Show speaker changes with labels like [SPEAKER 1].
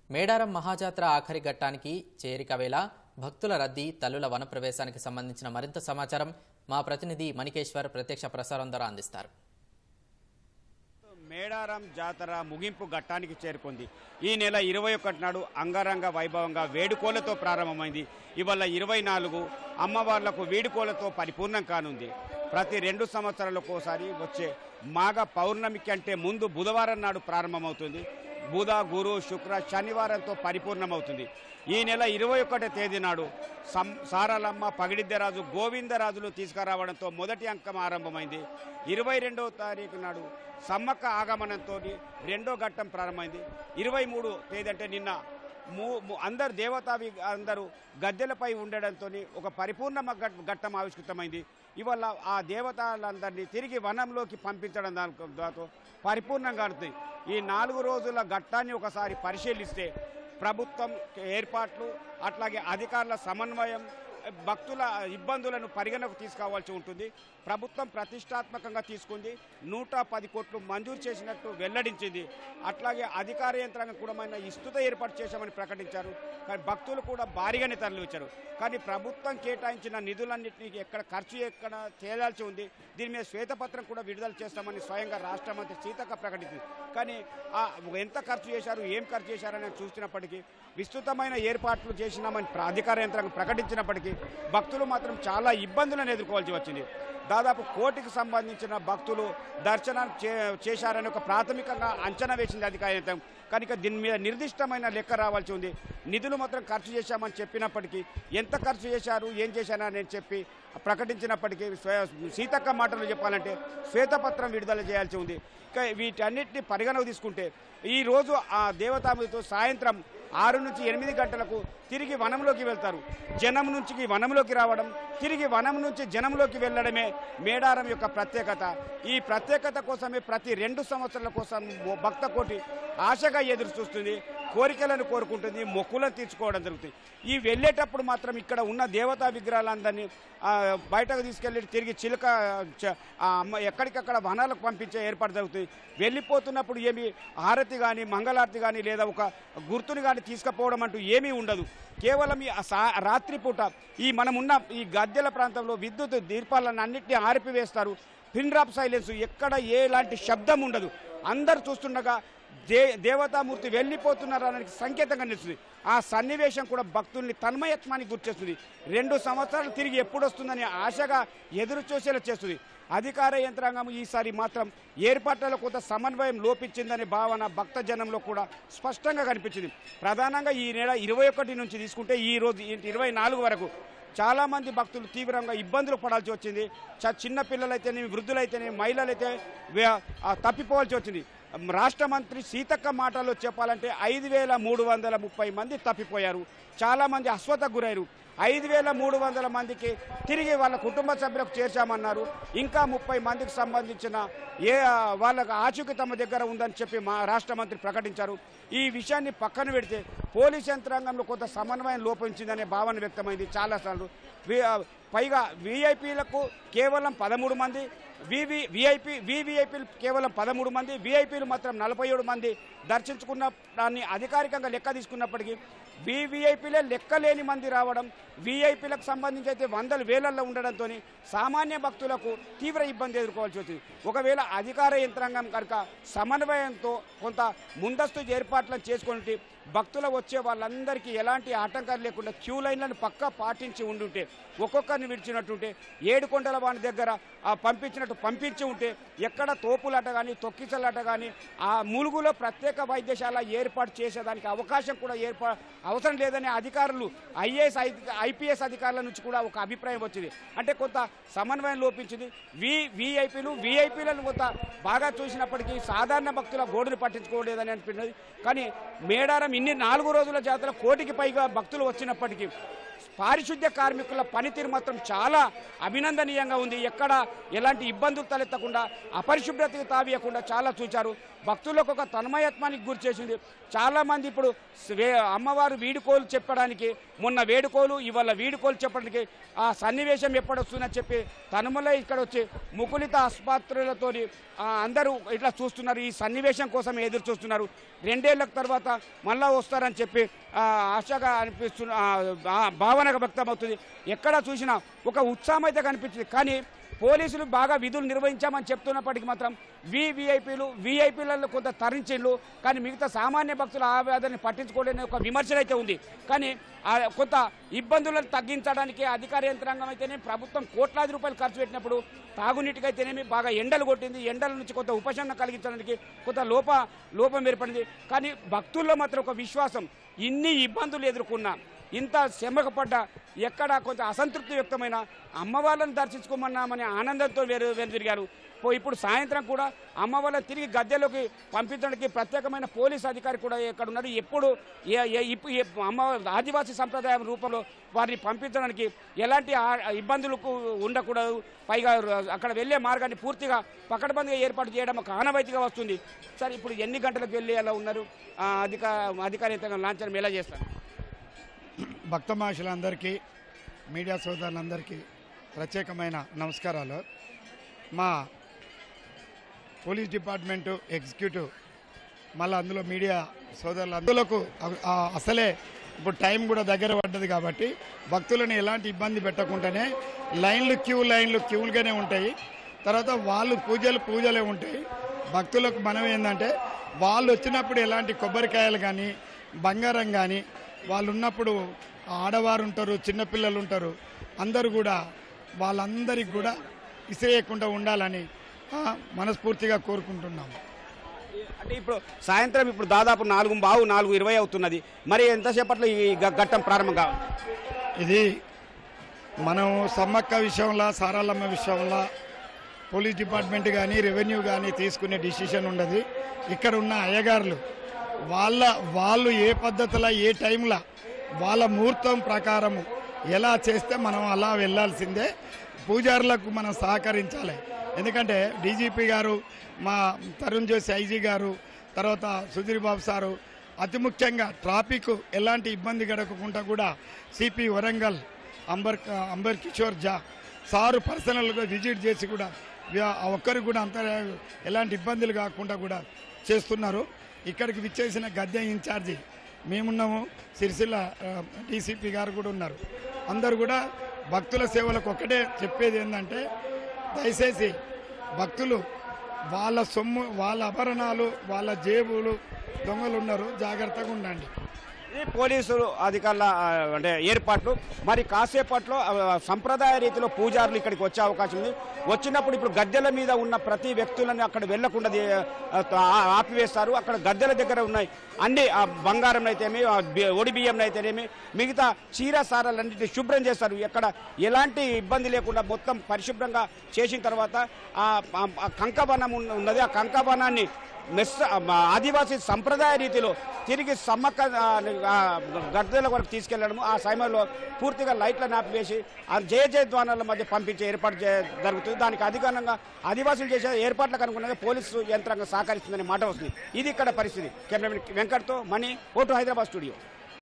[SPEAKER 1] మేడారం మహాజాత్ర ఆఖరి ఘట్టానికి చేరిక వేళ భక్తుల రద్దీ తల్లుల వనప్రవేశానికి సంబంధించిన మరింత సమాచారం మా ప్రతినిధి మణికేశ్వర్ ప్రత్యక్ష ప్రసారం ద్వారా అందిస్తారు
[SPEAKER 2] మేడారం జాతర ముగింపు ఘట్టానికి చేరుకుంది ఈ నెల ఇరవై ఒకటి నాడు అంగరంగ వైభవంగా వేడుకోలతో ప్రారంభమైంది ఇవాళ ఇరవై నాలుగు అమ్మవార్లకు వేడుకోలతో పరిపూర్ణం కానుంది ప్రతి రెండు సంవత్సరాలకు ఒకసారి వచ్చే మాఘ పౌర్ణమి కంటే ముందు బుధవారం నాడు ప్రారంభమవుతుంది బుధ గురు శుక్ర శనివారంతో పరిపూర్ణమవుతుంది ఈ నెల ఇరవై ఒకటో తేదీ నాడు సం సారలమ్మ పగిడిద్దరాజు గోవిందరాజులు తీసుకురావడంతో మొదటి అంకం ఆరంభమైంది ఇరవై రెండవ తారీఖు నాడు సమ్మక్క ఆగమనంతో రెండో ఘట్టం ప్రారంభమైంది ఇరవై మూడు తేదీ అంటే నిన్న మూ మూ- అందరు దేవతావి అందరూ గద్దెలపై ఉండడంతో ఒక పరిపూర్ణ ఘట్- ఘట్టం ఆవిష్కృతమైంది ఇవాళ ఆ దేవతలందరినీ తిరిగి వనంలోకి పంపించడం దాని దాంతో పరిపూర్ణంగా అవుతుంది ఈ నాలుగు రోజుల ఘట్టాన్ని ఒకసారి పరిశీలిస్తే ప్రభుత్వం ఏర్పాట్లు అట్లాగే అధికారుల సమన్వయం భక్తుల ఇబ్బందులను పరిగణకు తీసుకోవాల్సి ఉంటుంది ప్రభుత్వం ప్రతిష్టాత్మకంగా తీసుకుంది నూట పది కోట్లు మంజూరు చేసినట్టు వెల్లడించింది అట్లాగే అధికార యంత్రాంగం కూడా మన ఇస్తుత ఏర్పాటు చేశామని ప్రకటించారు కానీ భక్తులు కూడా భారీగానే తరలివచ్చారు కానీ ప్రభుత్వం కేటాయించిన నిధులన్నింటినీ ఎక్కడ ఖర్చు ఎక్కడ చేయాల్సి ఉంది దీని మీద శ్వేతపత్రం కూడా విడుదల చేస్తామని స్వయంగా రాష్ట్ర మంత్రి సీతక్క ప్రకటించింది కానీ ఆ ఎంత ఖర్చు చేశారు ఏం ఖర్చు చేశారని చూస్తున్నప్పటికీ విస్తృతమైన ఏర్పాట్లు చేసినామని ప్ర- అధికార యంత్రాంగం ప్రకటించినప్పటికీ భక్తులు మాత్రం చాలా ఇబ్బందులను ఎదుర్కోవాల్సి వచ్చింది దాదాపు కోటికి సంబంధించిన భక్తులు దర్శనం చే చేశారని ఒక ప్రాథమికంగా అంచనా వేసింది అధికార యంత్రం కనుక దీని మీద నిర్దిష్టమైన లెక్క రావాల్సి ఉంది నిధులు మాత్రం ఖర్చు చేశామని చెప్పినప్పటికీ ఎంత ఖర్చు చేశారు ఏం చేశారని చెప్పి ప్రకటించినప్పటికీ స్వయ- సీతక్క మాటలు చెప్పాలంటే శ్వేతపత్రం విడుదల చేయాల్సి ఉంది ఇక వీటన్నిటిని పరిగణకు తీసుకుంటే ఈ రోజు ఆ దేవతాములతో సాయంత్రం ఆరు నుంచి ఎనిమిది గంటలకు తిరిగి వనంలోకి వెళ్తారు జనం నుంచి వనంలోకి రావడం తిరిగి వనం నుంచి జనంలోకి వెళ్ళడమే మేడారం యొక్క ప్రత్యేకత ఈ ప్రత్యేకత కోసమే ప్రతి రెండు సంవత్సరాల కోసం ఓ భక్త కోటి ఆశగా ఎదురు చూస్తుంది కోరికలను కోరుకుంటుంది మొక్కులను తీర్చుకోవడం జరుగుతుంది ఈ వెళ్ళేటప్పుడు మాత్రం ఇక్కడ ఉన్న దేవతా విగ్రహాలందరినీ ఆ, బయటకు తీసుకెళ్లి తిరిగి చిలుక చ- ఆ అమ్మ ఎక్కడికక్కడ వనాలకు పంపించే ఏర్పాటు జరుగుతుంది వెళ్ళిపోతున్నప్పుడు ఏమి హారతి కానీ మంగళారతి కానీ లేదా ఒక గుర్తుని కానీ తీసుకుపోవడం అంటూ ఏమీ ఉండదు కేవలం ఈ సా- రాత్రిపూట ఈ మనమున్న ఈ గద్దెల ప్రాంతంలో విద్యుత్ దీపాలను అన్నింటినీ ఆరిపివేస్తారు పిన్ డ్రాప్ సైలెన్స్ ఎక్కడ ఎలాంటి శబ్దం ఉండదు అందరు చూస్తుండగా దే దేవతామూర్తి వెళ్ళిపోతున్నారని సంకేతంగా నిలుస్తుంది ఆ సన్నివేశం కూడా భక్తుల్ని తన్మయత్వానికి గుర్చేస్తుంది రెండు సంవత్సరాలు తిరిగి ఎప్పుడు వస్తుందని ఆశగా ఎదురు చూసేలా చేస్తుంది అధికార యంత్రాంగం ఈసారి మాత్రం ఏర్పాట్లలో కొంత సమన్వయం లోపించిందనే భావన భక్త జనంలో కూడా స్పష్టంగా కనిపించింది ప్రధానంగా ఈ నెల ఇరవై ఒకటి నుంచి తీసుకుంటే ఈ రోజు ఇరవై నాలుగు వరకు చాలా మంది భక్తులు తీవ్రంగా ఇబ్బందులు పడాల్సి వచ్చింది చ- చిన్న పిల్లలైతేనే వృద్ధులైతేనే మహిళలైతే వే- ఆ, తప్పిపోవాల్సి వచ్చింది రాష్ట్ర మంత్రి సీతక్క మాటల్లో చెప్పాలంటే ఐదు వేల మూడు వందల ముప్పై మంది తప్పిపోయారు చాలా మంది అస్వతకు గురయ్యారు ఐదు వేల మూడు వందల మందికి తిరిగి వాళ్ళ కుటుంబ సభ్యులకు చేర్చామన్నారు ఇంకా ముప్పై మందికి సంబంధించిన ఏ ఆ, వాళ్ళకు ఆచూకీ తమ దగ్గర ఉందని చెప్పి మా రాష్ట్ర మంత్రి ప్రకటించారు ఈ విషయాన్ని పక్కన పెడితే పోలీస్ యంత్రాంగంలో కొంత సమన్వయం లోపించిందనే భావన వ్యక్తమైంది చాలాసార్లు వి- ఆ, పైగా వీఐపీలకు కేవలం పదమూడు మంది వివి విఐపి వివిఐపీలు కేవలం పదమూడు మంది విఐపీలు మాత్రం నలభై ఏడు మంది దర్శించుకున్న దాన్ని అధికారికంగా లెక్క తీసుకున్నప్పటికీ వివిఐపీలే లెక్కలేని మంది రావడం విఐపీలకు సంబంధించి అయితే వందల వేలల్లో ఉండడంతో సామాన్య భక్తులకు తీవ్ర ఇబ్బంది ఎదుర్కోవాల్సి వచ్చింది ఒకవేళ అధికార యంత్రాంగం కనుక సమన్వయంతో కొంత ముందస్తు ఏర్పాట్లను చేసుకుంటే భక్తులు వచ్చే వాళ్ళందరికీ ఎలాంటి ఆటంకాలు లేకుండా క్యూ లైన్లను పక్కా పాటించి ఉండుంటే ఒక్కొక్కరిని విడిచినట్టుంటే ఏడు కొండల వాని దగ్గర ఆ పంపించినట్టు పంపించి ఉంటే ఎక్కడ తోపులాట కానీ తొక్కిసలాట కానీ ఆ ములుగులో ప్రత్యేక వైద్యశాల ఏర్పాటు చేసేదానికి అవకాశం కూడా ఏర్పా అవసరం లేదనే అధికారులు ఐఏఎస్ ఐపీఎస్ అధికారుల నుంచి కూడా ఒక అభిప్రాయం వచ్చింది అంటే కొంత సమన్వయం లోపించింది వి విఐపీలు విఐపీలను కొంత బాగా చూసినప్పటికీ సాధారణ భక్తుల గోడును పట్టించుకోలేదని అనిపించింది కానీ మేడారం ఇన్ని నాలుగు రోజుల జాతర కోటికి పైగా భక్తులు వచ్చినప్పటికీ పారిశుద్ధ్య కార్మికుల పనితీరు మాత్రం చాలా అభినందనీయంగా ఉంది ఎక్కడ ఎలాంటి ఇబ్బందులు తలెత్తకుండా అపరిశుభ్రతకు తావియకుండా చాలా చూచారు భక్తులకు ఒక తన్మయత్వానికి గురి చేసింది చాలామంది ఇప్పుడు వే- అమ్మవారు వీడుకోలు చెప్పడానికి మొన్న వేడుకోలు ఇవాళ వీడుకోలు చెప్పడానికి ఆ సన్నివేశం ఎప్పుడొస్తుందని చెప్పి తనుమల ఇక్కడ వచ్చి ముకులిత ఆసుపత్రులతో అందరూ ఇట్లా చూస్తున్నారు ఈ సన్నివేశం కోసం ఎదురు చూస్తున్నారు రెండేళ్ల తర్వాత మళ్ళా వస్తారని చెప్పి ఆ, ఆశగా అనిపిస్తున్న ఆ, ఆ భావనగా వ్యక్తమవుతుంది ఎక్కడ చూసినా ఒక ఉత్సాహం అయితే కనిపించింది కానీ పోలీసులు బాగా విధులు నిర్వహించామని చెప్తున్నప్పటికీ మాత్రం వివిఐపీలు విఐపీలలో కొంత తరించిండ్లు కానీ మిగతా సామాన్య భక్తుల ఆవేదనని పట్టించుకోలేని ఒక విమర్శన అయితే ఉంది కానీ ఆ కొంత ఇబ్బందులను తగ్గించడానికి అధికార యంత్రాంగం అయితేనే ప్రభుత్వం కోట్లాది రూపాయలు ఖర్చు పెట్టినప్పుడు తాగునీటికైతేనేమి బాగా ఎండలు కొట్టింది ఎండల నుంచి కొంత ఉపశమనం కలిగించడానికి కొంత లోప లోపం ఏర్పడింది కానీ భక్తుల్లో మాత్రం ఒక విశ్వాసం ఇన్ని ఇబ్బందులు ఎదుర్కొన్నా ఇంత శ్రమకు పడ్డ ఎక్కడ కొంత అసంతృప్తి వ్యక్తమైన అమ్మవాళ్ళని దర్శించుకోమన్నామని ఆనందంతో వేరు వేరు తిరిగారు పో- ఇప్పుడు సాయంత్రం కూడా అమ్మవాళ్ళని తిరిగి గద్దెలోకి పంపించడానికి ప్రత్యేకమైన పోలీస్ అధికారి కూడా ఇక్కడ ఉన్నారు ఎప్పుడు ఏ- ఏ- ఇప్పు- ఏ- అమ్మ ఆదివాసీ సంప్రదాయం రూపంలో వారిని పంపించడానికి ఎలాంటి ఆ- ఇబ్బందులకు ఉండకూడదు పైగా అక్కడ వెళ్ళే మార్గాన్ని పూర్తిగా పకడ్బందీగా ఏర్పాటు చేయడం ఒక ఆనవాయితీగా వస్తుంది సార్ ఇప్పుడు ఎన్ని గంటలకు వెళ్ళి అలా ఉన్నారు ఆ, అధిక అధికారితంగా లాంఛనం ఎలా చేస్తారు
[SPEAKER 3] భక్త మహర్షులందరికీ మీడియా సోదరులందరికీ ప్రత్యేకమైన నమస్కారాలు మా పోలీస్ డిపార్ట్మెంటు ఎగ్జిక్యూటివ్ మళ్ళీ అందులో మీడియా సోదరులందరిలకు అసలే ఇప్పుడు టైం కూడా దగ్గర పడ్డది కాబట్టి భక్తులను ఎలాంటి ఇబ్బంది పెట్టకుండానే లైన్లు క్యూ లైన్లు క్యూలుగానే ఉంటాయి తర్వాత వాళ్ళు పూజలు పూజలే ఉంటాయి భక్తులకు మనం ఏంటంటే వాళ్ళు వచ్చినప్పుడు ఎలాంటి కొబ్బరికాయలు కానీ బంగారం కానీ వాళ్ళు ఉన్నప్పుడు ఆడవారు ఉంటారు చిన్నపిల్లలు ఉంటారు అందరూ కూడా వాళ్ళందరికీ కూడా ఇసేయకుండా ఉండాలని ఆ, మనస్ఫూర్తిగా కోరుకుంటున్నాము
[SPEAKER 2] అంటే ఇప్పుడు సాయంత్రం ఇప్పుడు దాదాపు నాలుగు బావు నాలుగు ఇరవై అవుతున్నది మరి ఎంతసేపట్లో ఈ గ- ఘట్టం ప్రారంభం కావాలి
[SPEAKER 3] ఇది మనం సమ్మక్క విషయంలో సారాలమ్మ విషయంలో పోలీస్ డిపార్ట్మెంట్ కానీ రెవెన్యూ కానీ తీసుకునే డిసిషన్ ఉండదు ఇక్కడ ఉన్న అయ్యగారులు వాళ్ళ వాళ్ళు ఏ పద్ధతిలో ఏ టైంలో వాళ్ళ ముహూర్తం ప్రకారము ఎలా చేస్తే మనం అలా వెళ్ళాల్సిందే పూజారులకు మనం సహకరించాలి ఎందుకంటే డీజీపీ గారు మా తరుణ్ జోషి ఐజీ గారు తర్వాత సుధీర్ బాబు సారు అతి ముఖ్యంగా ట్రాఫిక్ ఎలాంటి ఇబ్బంది గడకకుండా కూడా సిపి వరంగల్ అంబర్ అంబర్ కిషోర్ జా సారు పర్సనల్గా విజిట్ చేసి కూడా వ్య- ఆ ఒక్కరికి కూడా అంత ఎలాంటి ఇబ్బందులు కాకుండా కూడా చేస్తున్నారు ఇక్కడికి విచ్చేసిన గద్దె ఇన్ఛార్జి మేమున్నాము సిరిసిల్ల డీసీపీ గారు కూడా ఉన్నారు అందరు కూడా భక్తుల సేవలకు ఒకటే చెప్పేది ఏంటంటే దయచేసి భక్తులు వాళ్ళ సొమ్ము వాళ్ళ ఆభరణాలు వాళ్ళ జేబులు దొంగలు ఉన్నారు జాగ్రత్తగా ఉండండి
[SPEAKER 2] ఈ పోలీసులు అధికారుల ఆ, అంటే ఏర్పాట్లు మరి కాసేపట్లో ఆ, సంప్రదాయ రీతిలో పూజారులు ఇక్కడికి వచ్చే అవకాశం ఉంది వచ్చినప్పుడు ఇప్పుడు గద్దెల మీద ఉన్న ప్రతి వ్యక్తులని అక్కడ వెళ్లకుండా ది- ఆ, ఆ- ఆపివేస్తారు అక్కడ గద్దెల దగ్గర ఉన్నాయి అన్ని ఆ బంగారం అయితేమి ఆ బి- ఒడి బియ్యం అయితేనేమి మిగతా చీర సారాలన్నింటినీ శుభ్రం చేస్తారు ఎక్కడ ఎలాంటి ఇబ్బంది లేకుండా మొత్తం పరిశుభ్రంగా చేసిన తర్వాత ఆ ఆ- ఆ కంకబనం ఉన్న- ఉన్నది ఆ కంకబనాన్ని మెస్ ఆ ఆదివాసీ సంప్రదాయ రీతిలో తిరిగి సమ్మక్క ఆ, ఆ, గద్దెల వరకు తీసుకెళ్లడం ఆ సమయంలో పూర్తిగా లైట్లను ఆపివేసి ఆ జయ జయధ్వానాల మధ్య పంపించే ఏర్పాటు చే- జరుగుతుంది దానికి అధికారంగా ఆదివాసులు చేసే ఏర్పాట్లకు అనుగుణంగా పోలీసు యంత్రాంగం సహకరిస్తుందనే మాట వస్తుంది ఇది ఇక్కడ పరిస్థితి కెమెరామెన్ వెంకట్తో మణి ఓటు హైదరాబాద్ స్టూడియో